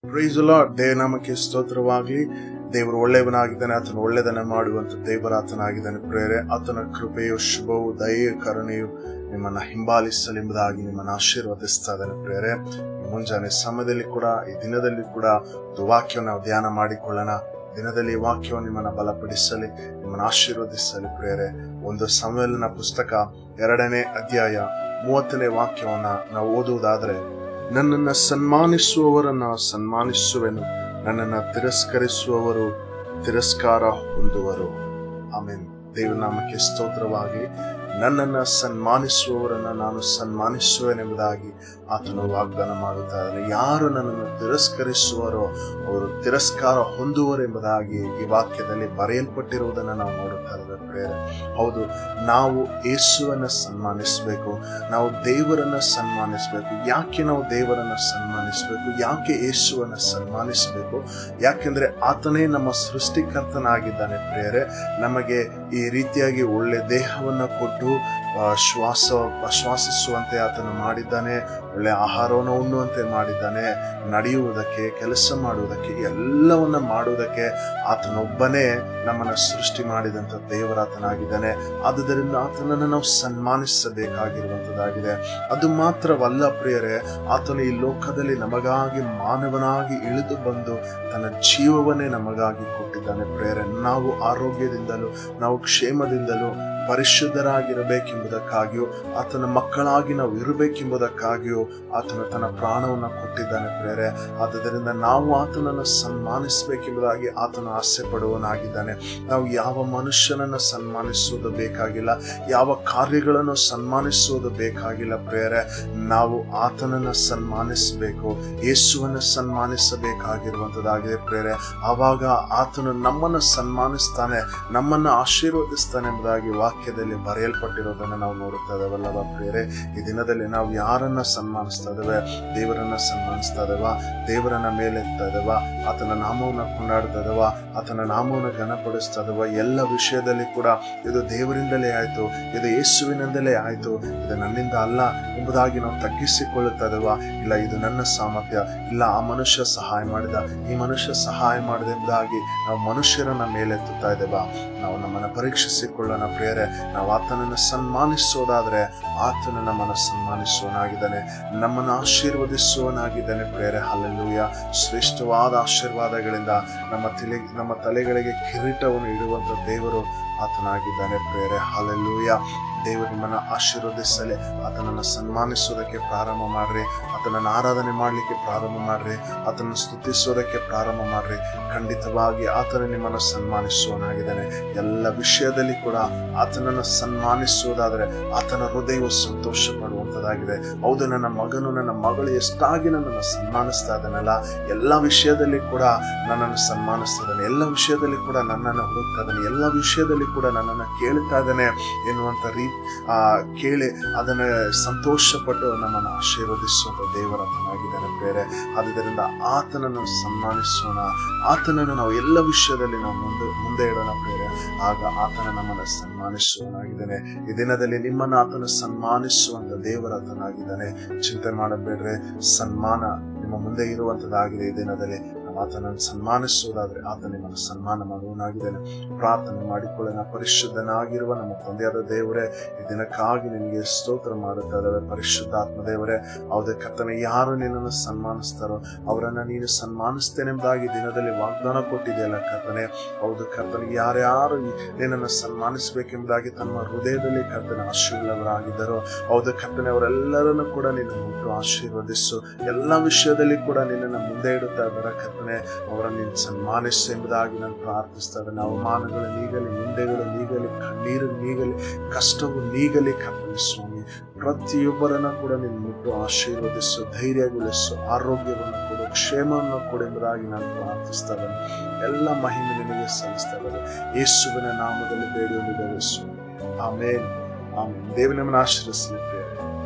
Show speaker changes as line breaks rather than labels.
price lord ದೇವನಾಮಕ್ಕೆ ಸ್ತೋತ್ರವಾಗಲಿ ದೇವರು ಒಳ್ಳೆಯವನಾಗಿದ್ದಾನೆ ಆತನು ಒಳ್ಳೆದನ್ನ ಮಾಡುವಂತ ದೇವರಾತನಾಗಿದ್ದಾನೆ ಪ್ರೇರೆ ಆತನ ಕೃಪೆಯು ಶುಭವು ದಯೆಯು ಕರುಣೆಯು ನಿಮ್ಮನ್ನ ಹಿಂಬಾಲಿಸಲೆಂಬುದಾಗಿ ನಿಮ್ಮನ್ನ ಆಶೀರ್ವದಿಸ್ತಾ ಇದ್ದಾನೆ ಪ್ರೇರೆ ಈ ಮುಂಜಾನೆ ಸಮಯದಲ್ಲಿ ಕೂಡ ಈ ದಿನದಲ್ಲಿ ಕೂಡ ಒಂದು ವಾಕ್ಯವನ್ನು ನಾವು ಧ್ಯಾನ ಮಾಡಿಕೊಳ್ಳೋಣ ದಿನದಲ್ಲಿ ಈ ವಾಕ್ಯವು ನಿಮ್ಮನ್ನ ಬಲಪಡಿಸಲಿ ನಿಮ್ಮನ್ನ ಆಶೀರ್ವದಿಸಲಿ ಪ್ರೇರೆ ಒಂದು ಸಮಯಲಿನ ಪುಸ್ತಕ ಎರಡನೇ ಅಧ್ಯಾಯ ಮೂವತ್ತನೇ ವಾಕ್ಯವನ್ನ ನಾವು ಓದುವುದಾದ್ರೆ ನನ್ನನ್ನ ಸನ್ಮಾನಿಸುವವರನ್ನ ಸನ್ಮಾನಿಸುವೆನು ನನ್ನನ್ನ ತಿರಸ್ಕರಿಸುವವರು ತಿರಸ್ಕಾರ ಹೊಂದುವರು ಆಮೇಲೆ ದೇವನಾಮಕ್ಕೆ ಸ್ತೋತ್ರವಾಗಿ ನನ್ನನ್ನ ಸನ್ಮಾನಿಸುವವರನ್ನ ನಾನು ಸನ್ಮಾನಿಸುವೆನೆಂಬುದಾಗಿ ಆತನು ವಾಗ್ದಾನ ಮಾಡುತ್ತಾ ಇದ್ದಾನೆ ಯಾರು ನನ್ನನ್ನು ತಿರಸ್ಕರಿಸುವರೋ ಅವರು ತಿರಸ್ಕಾರ ಹೊಂದುವರೆಂಬುದಾಗಿ ಈ ವಾಕ್ಯದಲ್ಲಿ ಬರೆಯಲ್ಪಟ್ಟಿರುವುದನ್ನು ನಾವು ನೋಡುತ್ತಾ ಇದ್ದೇವೆ ಪ್ರೇರೆ ಹೌದು ನಾವು ಯೇಸುವನ್ನ ಸನ್ಮಾನಿಸಬೇಕು ನಾವು ದೇವರನ್ನ ಸನ್ಮಾನಿಸಬೇಕು ಯಾಕೆ ನಾವು ದೇವರನ್ನ ಸನ್ಮಾನಿಸಬೇಕು ಯಾಕೆ ಯೇಸುವನ್ನ ಸನ್ಮಾನಿಸಬೇಕು ಯಾಕೆಂದ್ರೆ ಆತನೇ ನಮ್ಮ ಸೃಷ್ಟಿಕರ್ತನಾಗಿದ್ದಾನೆ ಪ್ರೇರೆ ನಮಗೆ ಈ ರೀತಿಯಾಗಿ ಒಳ್ಳೆ ದೇಹವನ್ನ ಕೊಟ್ಟು ಶ್ವಾಸ ಶ್ವಾಸಿಸುವಂತೆ ಆತನು ಮಾಡಿದ್ದಾನೆ ಒಳ್ಳೆ ಆಹಾರವನ್ನು ಉಣ್ಣುವಂತೆ ಮಾಡಿದ್ದಾನೆ ನಡೆಯುವುದಕ್ಕೆ ಕೆಲಸ ಮಾಡುವುದಕ್ಕೆ ಎಲ್ಲವನ್ನ ಮಾಡುವುದಕ್ಕೆ ಆತನೊಬ್ಬನೇ ನಮ್ಮನ್ನ ಸೃಷ್ಟಿ ಮಾಡಿದಂತ ದೇವರಾತನಾಗಿದ್ದಾನೆ ಆದುದರಿಂದ ಆತನನ್ನು ನಾವು ಸನ್ಮಾನಿಸಬೇಕಾಗಿರುವಂತದ್ದಾಗಿದೆ ಅದು ಮಾತ್ರವಲ್ಲ ಪ್ರಿಯರೇ ಆತನು ಈ ಲೋಕದಲ್ಲಿ ನಮಗಾಗಿ ಮಾನವನಾಗಿ ಇಳಿದು ಬಂದು ತನ್ನ ಜೀವವನ್ನೇ ನಮಗಾಗಿ ಕೊಟ್ಟಿದ್ದಾನೆ ಪ್ರೇರೆ ನಾವು ಆರೋಗ್ಯದಿಂದಲೂ ನಾವು ಕ್ಷೇಮದಿಂದಲೂ ಪರಿಶುದ್ಧರಾಗಿರಬೇಕೆಂಬುದಕ್ಕಾಗಿಯೂ ಆತನ ಮಕ್ಕಳಾಗಿ ನಾವು ಇರಬೇಕೆಂಬುದಕ್ಕಾಗಿಯೂ ಆತನು ತನ್ನ ಪ್ರಾಣವನ್ನು ಕೊಟ್ಟಿದ್ದಾನೆ ಪ್ರೇರೆ ಆದುದರಿಂದ ನಾವು ಆತನನ್ನು ಸನ್ಮಾನಿಸಬೇಕೆಂಬುದಾಗಿ ಆತನು ಆಸೆ ಪಡುವನಾಗಿದ್ದಾನೆ ನಾವು ಯಾವ ಮನುಷ್ಯನನ್ನು ಸನ್ಮಾನಿಸುವುದು ಬೇಕಾಗಿಲ್ಲ ಯಾವ ಕಾರ್ಯಗಳನ್ನು ಸನ್ಮಾನಿಸುವುದು ಬೇಕಾಗಿಲ್ಲ ಪ್ರೇರೆ ನಾವು ಆತನನ್ನು ಸನ್ಮಾನಿಸಬೇಕು ಯೇಸುವನ್ನು ಸನ್ಮಾನಿಸಬೇಕಾಗಿರುವಂತದ್ದಾಗಿದೆ ಪ್ರೇರೆ ಆವಾಗ ಆತನು ನಮ್ಮನ್ನು ಸನ್ಮಾನಿಸ್ತಾನೆ ನಮ್ಮನ್ನು ಆಶೀರ್ವದಿಸ್ತಾನೆ ಎಂಬುದಾಗಿ ವಾಕ್ಯದಲ್ಲಿ ಬರೆಯಲ್ಪಟ್ಟಿರೋದನ್ನು ನಾವು ನೋಡುತ್ತಾ ಇದ್ದೇವಲ್ಲವ ಪ್ರೇರೆ ಈ ದಿನದಲ್ಲಿ ನಾವು ಯಾರನ್ನ ಸನ್ಮಾನಿಸ್ತಾ ಇದ್ದೇವೆ ದೇವರನ್ನ ಸನ್ಮಾನಿಸ್ತಾ ಇದ್ದೇವ ದೇವರನ್ನ ಮೇಲೆತ್ತಾ ಇದ್ದೇವ ಆತನ ನಾಮವನ್ನು ಕೊಂಡಾಡ್ತಾ ಇದ್ದೇವ ಆತನ ನಾಮವನ್ನು ಘನಪಡಿಸ್ತಾ ಇದ್ದೇವ ಎಲ್ಲ ವಿಷಯದಲ್ಲಿ ಕೂಡ ಇದು ದೇವರಿಂದಲೇ ಆಯ್ತು ಇದು ಯೇಸುವಿನಿಂದಲೇ ಆಯ್ತು ಇದು ನನ್ನಿಂದ ಅಲ್ಲ ಎಂಬುದಾಗಿ ನಾವು ತಗ್ಗಿಸಿಕೊಳ್ಳುತ್ತಾ ಇದ್ದೇವ ಇಲ್ಲ ಇದು ನನ್ನ ಸಾಮರ್ಥ್ಯ ಇಲ್ಲ ಆ ಮನುಷ್ಯ ಸಹಾಯ ಮಾಡಿದ ಈ ಮನುಷ್ಯ ಸಹಾಯ ಮಾಡಿದ ಎಂಬುದಾಗಿ ನಾವು ಮನುಷ್ಯರನ್ನ ಮೇಲೆತ್ತುತ್ತಾ ಇದ್ದೇವ ನಾವು ನಮ್ಮನ್ನ ಪರೀಕ್ಷಿಸಿಕೊಳ್ಳೋಣ ಪ್ರಿಯರೇ ನಾವು ಆತನನ್ನು ಸನ್ಮಾನಿಸೋದಾದ್ರೆ ಆತನು ನಮ್ಮನ್ನು ಸನ್ಮಾನಿಸುವನಾಗಿದ್ದಾನೆ ನಮ್ಮನ್ನು ಆಶೀರ್ವದಿಸುವನಾಗಿದ್ದಾನೆ ಪ್ರೇರೆ ಹಲ್ಲೂಯ ಶ್ರೇಷ್ಠವಾದ ಆಶೀರ್ವಾದಗಳಿಂದ ನಮ್ಮ ತಲೆ ನಮ್ಮ ತಲೆಗಳಿಗೆ ಕಿರೀಟವನ್ನು ಇಡುವಂತ ದೇವರು ಆತನಾಗಿದ್ದಾನೆ ಪ್ರೇರೆ ಹಲಲೂಯ ದೇವರು ನಿಮ್ಮನ್ನ ಆಶೀರ್ವದಿಸಲಿ ಆತನನ್ನು ಸನ್ಮಾನಿಸೋದಕ್ಕೆ ಪ್ರಾರಂಭ ಮಾಡ್ರಿ ಆತನನ್ನು ಆರಾಧನೆ ಮಾಡಲಿಕ್ಕೆ ಪ್ರಾರಂಭ ಮಾಡ್ರಿ ಆತನನ್ನು ಸ್ತುತಿಸೋದಕ್ಕೆ ಪ್ರಾರಂಭ ಮಾಡ್ರಿ ಖಂಡಿತವಾಗಿ ಆತನ ನಿಮ್ಮನ್ನು ಸನ್ಮಾನಿಸುವನಾಗಿದ್ದಾನೆ ಎಲ್ಲ ವಿಷಯದಲ್ಲಿ ಕೂಡ ಆತನನ್ನು ಸನ್ಮಾನಿಸುವುದಾದ್ರೆ ಆತನ ಹೃದಯವು ಸಂತೋಷ ಪಡುವಂತದಾಗಿದೆ ಹೌದು ನನ್ನ ಮಗನು ನನ್ನ ಮಗಳು ಎಷ್ಟಾಗಿ ನನ್ನನ್ನು ಸನ್ಮಾನಿಸ್ತಾ ಇದ್ದಾನಲ್ಲ ಎಲ್ಲ ವಿಷಯದಲ್ಲಿ ಕೂಡ ನನ್ನನ್ನು ಸನ್ಮಾನಿಸ್ತಾ ಇದ್ದಾನೆ ಎಲ್ಲ ವಿಷಯದಲ್ಲಿ ಕೂಡ ನನ್ನನ್ನು ಹುಡುಕ್ತಾ ಇದ್ದಾನೆ ಎಲ್ಲ ವಿಷಯದಲ್ಲಿ ಕೂಡ ನನ್ನನ್ನು ಕೇಳ್ತಾ ಇದ್ದಾನೆ ಎನ್ನುವಂತ ರೀತಿ ಆ ಕೇಳಿ ಅದನ್ನ ಸಂತೋಷಪಟ್ಟು ನಮ್ಮನ್ನು ಆಶೀರ್ವದಿಸುವಂತ ದೇವರತನಾಗಿದ್ದಾನೆ ಬೇರೆ ಆದುದರಿಂದ ಆತನನ್ನು ಸನ್ಮಾನಿಸೋಣ ಆತನನ್ನು ನಾವು ಎಲ್ಲ ವಿಷಯದಲ್ಲಿ ನಾವು ಮುಂದೆ ಮುಂದೆ ಇಡೋಣ ಬೇರೆ ಆಗ ಆತನ ನಮ್ಮನ್ನು ಸನ್ಮಾನಿಸುವನಾಗಿದ್ದಾನೆ ಈ ದಿನದಲ್ಲಿ ನಿಮ್ಮನ್ನು ಆತನ ಸನ್ಮಾನಿಸುವಂತ ದೇವರತನಾಗಿದ್ದಾನೆ ಚಿಂತೆ ಮಾಡಬೇಡ್ರೆ ಸನ್ಮಾನ ನಿಮ್ಮ ಮುಂದೆ ಇರುವಂತದ್ದಾಗಿದೆ ಈ ದಿನದಲ್ಲಿ ನಾವು ಆತನನ್ನು ಸನ್ಮಾನಿಸುವುದಾದ್ರೆ ಆತ ನಿಮ್ಮನ್ನು ಸನ್ಮಾನ ಮಾಡುವನಾಗಿದ್ದಾನೆ ಪ್ರಾರ್ಥನೆ ಮಾಡಿಕೊಳ್ಳೋಣ ಪರಿಶುದ್ಧನಾಗಿರುವ ನಮ್ಮ ತಂದೆಯಾದ ದೇವರೇ ಈ ದಿನಕ್ಕಾಗಿ ನಿನಗೆ ಸ್ತೋತ್ರ ಮಾಡುತ್ತಾ ಇದ್ದಾವೆ ಪರಿಶುದ್ಧಾತ್ಮ ದೇವರೇ ಹೌದು ಕರ್ತನೆ ಯಾರು ನಿನ್ನನ್ನು ಸನ್ಮಾನಿಸ್ತಾರೋ ಅವರನ್ನ ನೀನು ಸನ್ಮಾನಿಸ್ತೇನೆಂಬುದಾಗಿ ದಿನದಲ್ಲಿ ವಾಗ್ದಾನ ಕೊಟ್ಟಿದೆಯಲ್ಲ ಕರ್ತನೆ ಹೌದು ಕರ್ತನೆ ಯಾರ್ಯಾರು ನಿನ್ನನ್ನು ಸನ್ಮಾನಿಸಬೇಕೆಂಬುದಾಗಿ ತಮ್ಮ ಹೃದಯದಲ್ಲಿ ಕರ್ತನೆ ಆಶೀರ್ವರಾಗಿದ್ದರೋ ಹೌದು ಕರ್ತನೆ ಅವರೆಲ್ಲರನ್ನು ಕೂಡ ನೀನು ಮುಟ್ಟು ಆಶೀರ್ವದಿಸು ಎಲ್ಲ ವಿಷಯದಲ್ಲಿ ಕೂಡ ನಿನ್ನನ್ನು ಮುಂದೆ ಇಡುತ್ತಾ ಇದ್ದಾರೆ ಕರ್ತನೆ ಅವರನ್ನು ನೀನು ಸನ್ಮಾನಿಸು ಎಂಬುದಾಗಿ ನಾನು ಪ್ರಾರ್ಥಿಸ್ತಾ ಇದ್ದೇನೆ ಅವಮಾನಗಳು ನೀಗಲಿ ನಿಂದೆಗಳು ನೀಗಲಿ ಕಣ್ಣೀರು ನೀಗಲಿ ಕಷ್ಟವು ನೀಗಲಿ ಕರ್ತನೆ ಸ್ವಾಮಿ ಪ್ರತಿಯೊಬ್ಬರನ್ನ ಕೂಡ ನೀನು ಮುಟ್ಟು ಆಶೀರ್ವದಿಸು ಧೈರ್ಯಗೊಳಿಸು ಆರೋಗ್ಯವನ್ನು ಕೊಡು ಕ್ಷೇಮವನ್ನು ಕೊಡು ಎಂಬುದಾಗಿ ನಾನು ಪ್ರಾರ್ಥಿಸ್ತಾ ಇದ್ದೇನೆ ಎಲ್ಲ ಮಹಿಮೆ ನಿನಗೆ ಸಲ್ಲಿಸ್ತಾ ಇದ್ದಾರೆ ಯೇಸುವಿನ ನಾಮದಲ್ಲಿ ಬೇಡಿಕೊಂಡಿದ್ದೇವೆ ಸ್ವಾಮಿ ಆಮೇಲೆ ಆಮೇಲೆ ದೇವ ನಮ್ಮನ್ನು ಆಶೀರ್ವದಿಸಲಿದ್ದೇವೆ